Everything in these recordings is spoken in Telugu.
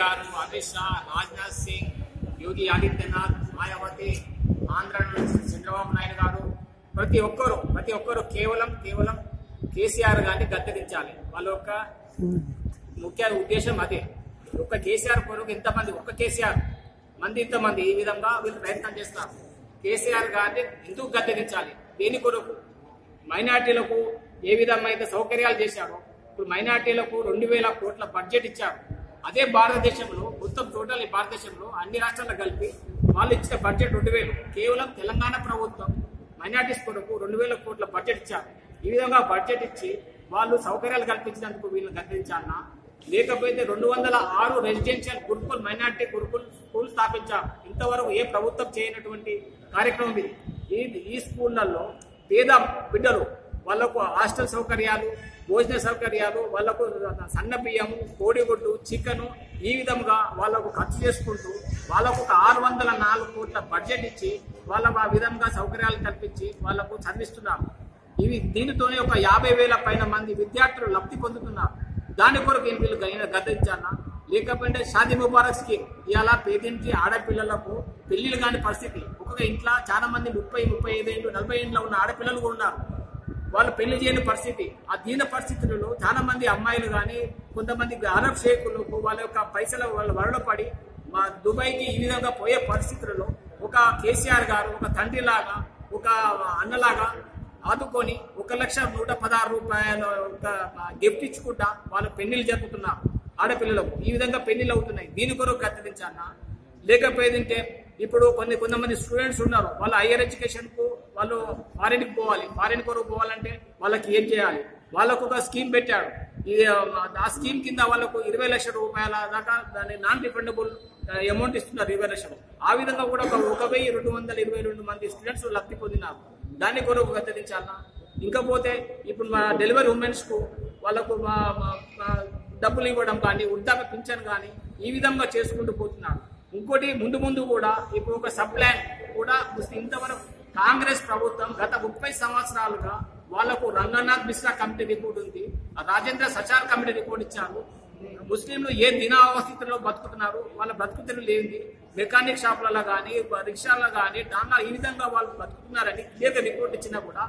గారు అమిత్ షా రాజ్నాథ్ సింగ్ యోగి ఆదిత్యనాథ్ మాయావతి ఆంధ్ర నుంచి చంద్రబాబు నాయుడు గారు ప్రతి ఒక్కరు ప్రతి ఒక్కరు కేవలం కేవలం కేసీఆర్ గారిని గద్దెదించాలి వాళ్ళ యొక్క ముఖ్య ఉద్దేశం అదే ఒక్క కేసీఆర్ కొరకు ఇంతమంది ఒక్క కేసీఆర్ మంది ఇంతమంది ఈ విధంగా వీళ్ళు ప్రయత్నం చేస్తారు కేసీఆర్ గారిని ఎందుకు గద్దెదించాలి దేని కొరకు మైనార్టీలకు ఏ విధంగా అయితే సౌకర్యాలు చేశారో ఇప్పుడు మైనార్టీలకు రెండు వేల కోట్ల బడ్జెట్ ఇచ్చారు అదే భారతదేశంలో మొత్తం టోటల్ ఈ భారతదేశంలో అన్ని రాష్ట్రాలకు కలిపి వాళ్ళు ఇచ్చిన బడ్జెట్ రెండు వేలు కేవలం తెలంగాణ ప్రభుత్వం మైనార్టీస్ కొరకు రెండు వేల కోట్ల బడ్జెట్ ఇచ్చారు ఈ విధంగా బడ్జెట్ ఇచ్చి వాళ్ళు సౌకర్యాలు కల్పించినందుకు వీళ్ళని గద్దించాలన్నా లేకపోతే రెండు వందల ఆరు residential gurukul minority gurukul school స్థాపించారు ఇంతవరకు ఏ ప్రభుత్వం చేయనటువంటి కార్యక్రమం ఇది ఈ ఈ స్కూళ్ళల్లో పేద బిడ్డలు వాళ్ళకు హాస్టల్ సౌకర్యాలు భోజన సౌకర్యాలు వాళ్ళకు సన్న బియ్యము కోడిగుడ్డు చికెను ఈ విధంగా వాళ్ళకు ఖర్చు చేసుకుంటూ వాళ్ళకు ఒక ఆరు వందల నాలుగు కోట్ల బడ్జెట్ ఇచ్చి వాళ్ళకు ఆ విధంగా సౌకర్యాలు కల్పించి వాళ్ళకు చదివిస్తున్నారు ఇవి దీనితోనే ఒక యాభై వేల పైన మంది విద్యార్థులు లబ్ధి పొందుతున్నారు దాని కొరకు ఏం వీళ్ళు గైన గద్దించాలా లేకపోతే షాదీ ముబారక్ స్కీమ్ ఇవాళ పేదింటి ఆడపిల్లలకు పెళ్లిళ్ళు కాని పరిస్థితి ఒక్కొక్క ఇంట్లో చాలా మంది ముప్పై ముప్పై ఐదేళ్ళు నలభై ఏళ్ళు ఉన్న ఆడపిల్లలు కూడా ఉన్నారు వాళ్ళు పెళ్లి చేయని పరిస్థితి ఆ దీన పరిస్థితులలో చాలా మంది అమ్మాయిలు కానీ కొంతమంది అరబ్ షేకులకు వాళ్ళ యొక్క పైసల వాళ్ళ వరలో పడి మా దుబాయ్కి ఈ విధంగా పోయే పరిస్థితులలో ఒక కేసీఆర్ గారు ఒక తండ్రిలాగా ఒక అన్నలాగా ఆదుకొని ఒక లక్ష నూట పదహారు రూపాయల ఒక గిఫ్ట్ ఇచ్చుకుంటా వాళ్ళు పెళ్లిళ్ళు జరుపుతున్నారు ఆడపిల్లలకు ఈ విధంగా పెళ్లిళ్ళు అవుతున్నాయి దీని కొరకు కత్తిరించన్నా లేకపోయేదంటే ఇప్పుడు కొన్ని కొంతమంది స్టూడెంట్స్ ఉన్నారు వాళ్ళు హైయర్ ఎడ్యుకేషన్ కు వాళ్ళు ఫారిన్ కి పోవాలి ఫారిన్ కొరకు పోవాలంటే వాళ్ళకి ఏం చేయాలి వాళ్ళకు ఒక స్కీమ్ పెట్టాడు ఇది ఆ స్కీమ్ కింద వాళ్ళకు ఇరవై లక్షల రూపాయల దాకా దాని నాన్ రిఫండబుల్ అమౌంట్ ఇస్తున్నారు ఇరవై లక్షలు ఆ విధంగా కూడా ఒక ఒక వెయ్యి రెండు వందల ఇరవై రెండు మంది స్టూడెంట్స్ లబ్ధి పొందినారు దాని కొరకు గద్దెదించాలన్నా ఇంకా పోతే ఇప్పుడు మా డెలివరీ ఉమెన్స్ కు వాళ్ళకు మా మా- మా డబ్బులు ఇవ్వడం కానీ వృద్ధాప్య పింఛన్ కానీ ఈ విధంగా చేసుకుంటూ పోతున్నారు ఇంకోటి ముందు ముందు కూడా ఇప్పుడు ఒక సబ్ ప్లాన్ కూడా ముస్లిం ఇంతవరకు కాంగ్రెస్ ప్రభుత్వం గత ముప్పై సంవత్సరాలుగా వాళ్లకు రంగనాథ్ మిశ్రా కమిటీ రిపోర్ట్ ఉంది ఆ రాజేంద్ర సచార్ కమిటీ రిపోర్ట్ ఇచ్చారు ముస్లింలు ఏ దినావస్థితిలో బతుకుతున్నారు వాళ్ళ బతుకుతలు లేనిది మెకానిక్ షాపులలో కానీ రిక్షాలలో కానీ దాంట్లో ఈ విధంగా వాళ్ళు బతుకుతున్నారని క్లియర్గా రిపోర్ట్ ఇచ్చినా కూడా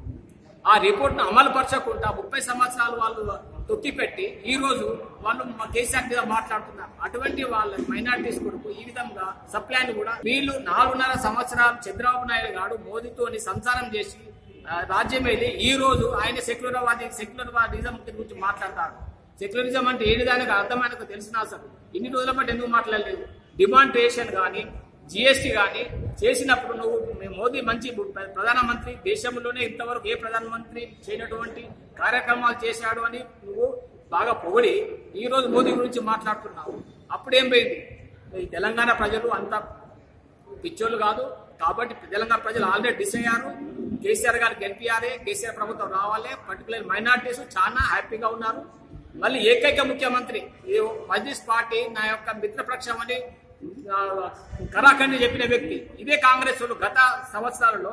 ఆ రిపోర్ట్ను అమలు పరచకుండా ముప్పై సంవత్సరాలు వాళ్ళు తొక్కిపెట్టి ఈ రోజు వాళ్ళు మా కేసీఆర్ మీద మాట్లాడుతున్నారు అటువంటి వాళ్ళ మైనార్టీస్ కొరకు ఈ విధంగా సప్లాన్ కూడా వీళ్ళు నాలుగున్నర సంవత్సరాలు చంద్రబాబు నాయుడు గారు మోదీతోని సంసారం చేసి ఆ, రాజ్యం వెళ్ళి ఈ రోజు ఆయన సెక్యులర్వాది సెక్యులర్వాదిజం గురించి మాట్లాడతారు సెక్యులరిజం అంటే ఏంటి దానికి అర్థమైనకు తెలిసిన అసలు ఇన్ని రోజుల పాటు ఎందుకు మాట్లాడలేదు డిమాండ్రేషన్ కానీ జిఎస్టీ కానీ చేసినప్పుడు నువ్వు మీ మోదీ మంచి ప్ర- ప్రధానమంత్రి దేశంలోనే ఇంతవరకు ఏ ప్రధానమంత్రి చేయనటువంటి కార్యక్రమాలు చేశాడు అని నువ్వు బాగా పొగిడి ఈ రోజు మోదీ గురించి మాట్లాడుతున్నావు అప్పుడేం పోయింది ఈ తెలంగాణ ప్రజలు అంత పిచ్చోళ్ళు కాదు కాబట్టి తెలంగాణ ప్రజలు ఆల్రెడీ డిస్ అయ్యారు కేసీఆర్ గారు గెలిపియారే కేసీఆర్ ప్రభుత్వం రావాలి పర్టికులర్ మైనార్టీస్ చాలా హ్యాపీగా ఉన్నారు మళ్ళీ ఏకైక ముఖ్యమంత్రి ఇది మజ్లిస్ పార్టీ నా యొక్క మిత్రపక్షం అని ఆ, కరాఖండి చెప్పిన వ్యక్తి ఇదే కాంగ్రెస్ వాళ్ళు గత సంవత్సరాలలో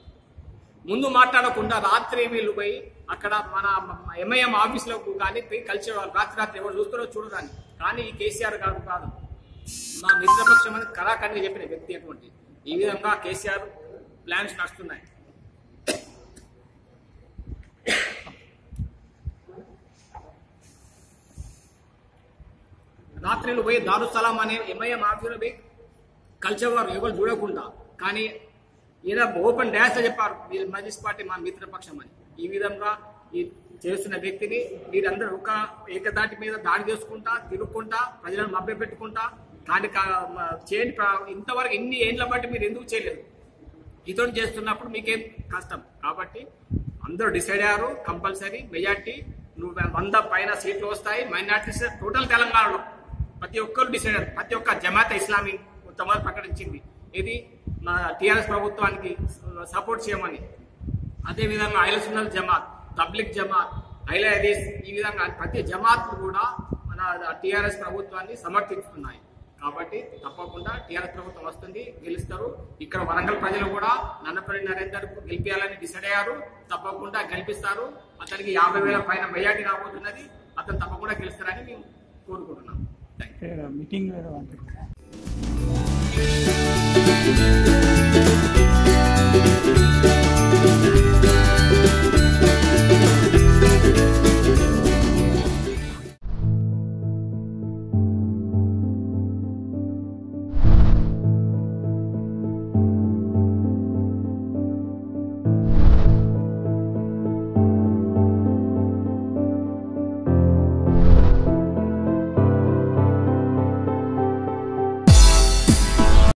ముందు మాట్లాడకుండా రాత్రి వీళ్ళు పోయి అక్కడ మన ఎంఐఎం ఆఫీసులకు కానీ పోయి కలిసేవాళ్ళు రాత్రి రాత్రి ఎవరు చూస్తారో చూడరాని కానీ ఈ కేసీఆర్ గారు కాదు మా మిత్రపక్షం అని కళాఖండిగా చెప్పిన వ్యక్తి అటువంటి ఈ విధంగా కేసీఆర్ ప్లాన్స్ నడుస్తున్నాయి రాత్రిలో పోయి దారుసలాం అనే ఎంఐఎం ఆఫీసులో పోయి కలిసేవారు ఎవరు చూడకుండా కానీ ఈయన ఓపెన్ డ్యాష్ చెప్పారు మీరు మజిస్ పార్టీ మా మిత్రపక్షం అని ఈ విధంగా ఈ చేస్తున్న వ్యక్తిని మీరందరూ ఒక ఏకదాటి మీద దాడి చేసుకుంటా తిరుగుకుంటా ప్రజలను మభ్య పెట్టుకుంటా కానీ కా- మ- చేయండి ప్ర- ఇంతవరకు ఇన్ని ఏండ్ల బట్టి మీరు ఎందుకు చేయలేదు ఇతో చేస్తున్నప్పుడు మీకేం కష్టం కాబట్టి అందరూ డిసైడ్ అయ్యారు కంపల్సరీ మెజార్టీ నువ్వు వంద పైన సీట్లు వస్తాయి మైనార్టీస్ టోటల్ తెలంగాణలో ప్రతి ఒక్కరు డిసైడ్ అయ్యారు ప్రతి ఒక్క జమాత్ ఇస్లామీ తమరు ప్రకటించింది ఇది మా టీఆర్ఎస్ ప్రభుత్వానికి సపోర్ట్ చేయమని అదే విధంగా అహిల సున్నల్ జమాత్ తబ్లిక్ జమాత్ అహిల హదీస్ ఈ విధంగా ప్రతి జమాత్ కూడా మన టీఆర్ఎస్ ప్రభుత్వాన్ని సమర్థిస్తున్నాయి కాబట్టి తప్పకుండా టీఆర్ఎస్ ప్రభుత్వం వస్తుంది గెలుస్తారు ఇక్కడ వరంగల్ ప్రజలు కూడా నన్నపల్లి నరేందర్ గెలిపించాలని డిసైడ్ అయ్యారు తప్పకుండా గెలిపిస్తారు అతనికి యాభై వేల పైన మెజార్టీ రాబోతున్నది అతను తప్పకుండా గెలుస్తారని మేము కోరుకుంటున్నాం మీటింగ్ వేరే అంటే